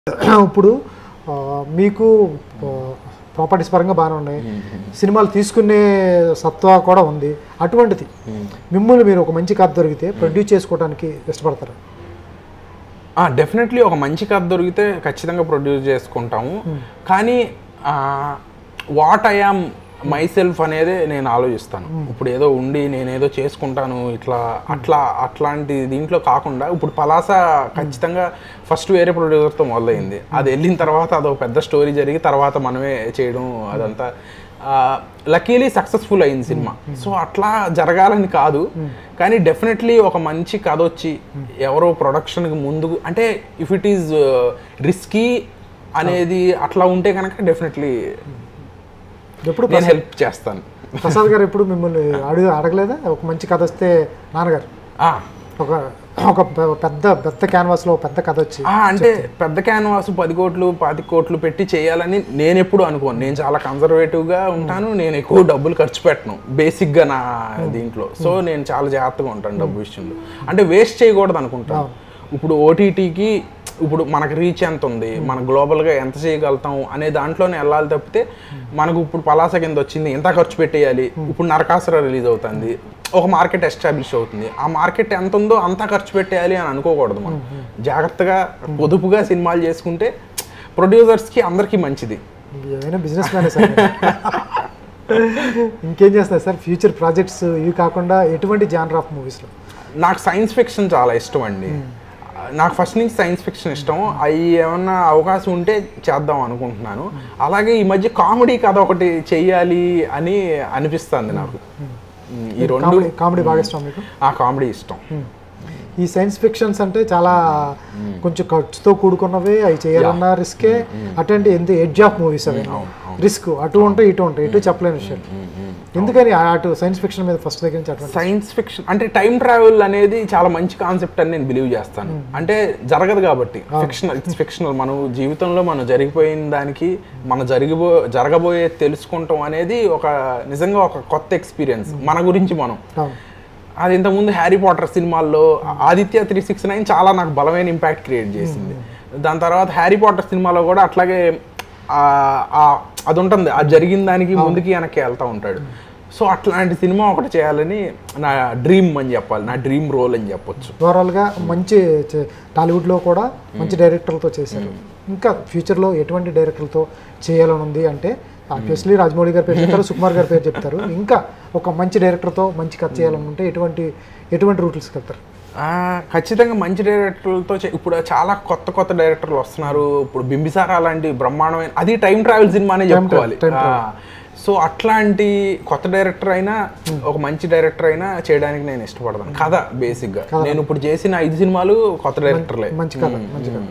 ఇప్పుడు ఆ, మీకు ప్రాపర్టీస్ పరంగా బాగానే ఉన్నాయి సినిమాలు తీసుకునే సత్తా కూడా ఉంది అటువంటిది మిమ్మల్ని మీరు ఒక మంచి కథ దొరికితే ప్రొడ్యూస్ చేసుకోవడానికి ఇష్టపడతారు డెఫినెట్లీ ఒక మంచి కథ దొరికితే ఖచ్చితంగా ప్రొడ్యూస్ చేసుకుంటాము కానీ what I am myself అనేది నేను ఆలోచిస్తాను ఇప్పుడు ఏదో ఉండి నేను ఏదో చేసుకుంటాను ఇట్లా అట్లా అట్లాంటి దీంట్లో కాకుండా ఇప్పుడు పలాస ఖచ్చితంగా ఫస్ట్ వేరే ప్రొడ్యూసర్తో మొదలైంది అది వెళ్ళిన తర్వాత అదొక పెద్ద స్టోరీ జరిగి తర్వాత మనమే చేయడం అదంతా లక్కీలీ సక్సెస్ఫుల్ అయింది సినిమా సో అట్లా జరగాలని కాదు కానీ డెఫినెట్లీ ఒక మంచి కథ వచ్చి ఎవరో ప్రొడక్షన్కి ముందు అంటే ఇఫ్ ఇట్ ఈజ్ రిస్కీ అనేది అట్లా ఉంటే కనుక డెఫినెట్లీ ఎప్పుడు నేను హెల్ప్ చేస్తాను ప్రసాద్ గారు ఎప్పుడు మిమ్మల్ని అడుగు అడగలేదా ఒక మంచి కథ వస్తే నాన్నగారు ఆ, ఒక ఒక పె- పెద్ద పెద్ద క్యాన్వాస్లో పెద్ద కథ వచ్చి ఆ, అంటే పెద్ద క్యాన్వాస్ పది కోట్లు పాతి కోట్లు పెట్టి చేయాలని నేను ఎప్పుడు అనుకోను నేను చాలా కన్సర్వేటివ్గా ఉంటాను నేను ఎక్కువ డబ్బులు ఖర్చు పెట్టను బేసిక్గా నా దీంట్లో సో నేను చాలా జాగ్రత్తగా ఉంటాను డబ్బు విషయంలో అంటే వేస్ట్ చేయకూడదు అనుకుంటాను ఇప్పుడు ఓటీటీకి ఇప్పుడు మనకు రీచ్ ఎంత ఉంది మన గ్లోబల్గా ఎంత చేయగలుగుతాం అనే దాంట్లోనే వెళ్ళాలి తప్పితే మనకు ఇప్పుడు పలాస కింద వచ్చింది ఎంత ఖర్చు పెట్టేయాలి ఇప్పుడు నరకాసుర రిలీజ్ అవుతుంది ఒక మార్కెట్ ఎస్టాబ్లిష్ అవుతుంది ఆ మార్కెట్ ఎంత ఉందో అంతా ఖర్చు పెట్టేయాలి అని అనుకోకూడదు మనం జాగ్రత్తగా పొదుపుగా సినిమాలు చేసుకుంటే ప్రొడ్యూసర్స్కి అందరికీ మంచిది ఏమైనా బిజినెస్ మ్యానే సార్ ఇంకేం చేస్తారు సార్ ఫ్యూచర్ ప్రాజెక్ట్స్ ఇవి కాకుండా ఎటువంటి జానర్ ఆఫ్ మూవీస్లో నాకు సైన్స్ ఫిక్షన్ చాలా ఇష్టం అండి నాకు ఫస్ట్ నుంచి సైన్స్ ఫిక్షన్ ఇష్టం అవి ఏమన్నా అవకాశం ఉంటే చేద్దాం అనుకుంటున్నాను అలాగే ఈ మధ్య కామెడీ కథ ఒకటి చెయ్యాలి అని అనిపిస్తుంది నాకు ఈ రెండు కామెడీ కామెడీ బాగా ఇష్టం మీకు ఆ కామెడీ ఇష్టం ఈ సైన్స్ ఫిక్షన్స్ అంటే చాలా కొంచెం ఖర్చుతో కూడుకున్నవి అవి చేయాలన్న రిస్కే అటువంటి ఎంత ఎడ్జ్ ఆఫ్ మూవీస్ అవి రిస్క్ అటు ఉంటాయి ఇటు ఉంటాయి ఇటు చెప్పలేని విషయం ఎందుకని ఆ- అటు సైన్స్ ఫిక్షన్ మీద ఫస్ట్ దగ్గర నుంచి అటువంటి సైన్స్ ఫిక్షన్ అంటే టైం ట్రావెల్ అనేది చాలా మంచి కాన్సెప్ట్ అని నేను బిలీవ్ చేస్తాను అంటే జరగదు కాబట్టి ఫిక్షనల్ ఇట్స్ ఫిక్షనల్ మనం జీవితంలో మనం జరిగిపోయిన దానికి మన జరిగిపో జరగబోయే తెలుసుకుంటాం అనేది ఒక నిజంగా ఒక కొత్త ఎక్స్పీరియన్స్ మన గురించి మనం అవును. అది ఇంతకుముందు హ్యారీ పాటర్ సినిమాల్లో ఆదిత్య త్రీ సిక్స్ నైన్ చాలా నాకు బలమైన ఇంపాక్ట్ క్రియేట్ చేసింది దాని తర్వాత హ్యారీ పాటర్ సినిమాలో కూడా అట్లాగే ఆ- ఆ- అది ఉంటుంది అది జరిగిన దానికి ముందుకి వెనక్కి వెళ్తూ ఉంటాడు సో అట్లాంటి సినిమా ఒకటి చేయాలని నా డ్రీమ్ అని చెప్పాలి నా డ్రీమ్ రోల్ అని చెప్పొచ్చు ఓవరాల్గా మంచి చే- టాలీవుడ్లో కూడా మంచి డైరెక్టర్లతో చేశారు ఇంకా ఫ్యూచర్లో ఎటువంటి డైరెక్టర్లతో చేయాలని ఉంది అంటే ఆబ్వియస్లీ రాజమౌళి గారి పేరు చెప్తారు సుకుమార్ గారి పేరు చెప్తారు ఇంకా ఒక మంచి డైరెక్టర్తో మంచి కథ చేయాలని ఉంటే ఎటువంటి ఎటువంటి రూట్స్కి వెళ్తారు ఆ, ఖచ్చితంగా మంచి డైరెక్టర్లతో చే- ఇప్పుడు చాలా కొత్త కొత్త డైరెక్టర్లు వస్తున్నారు ఇప్పుడు బింబిసారా లాంటి బ్రహ్మాండమైన అది టైం ట్రావెల్ సినిమానే చెప్పుకోవాలి time ఆ, సో అట్లాంటి కొత్త డైరెక్టర్ అయినా ఒక మంచి డైరెక్టర్ అయినా చేయడానికి నేను ఇష్టపడతాను కథ బేసిక్గా నేను ఇప్పుడు చేసిన ఐదు సినిమాలు కొత్త డైరెక్టర్లే మంచి కథ మంచి కథ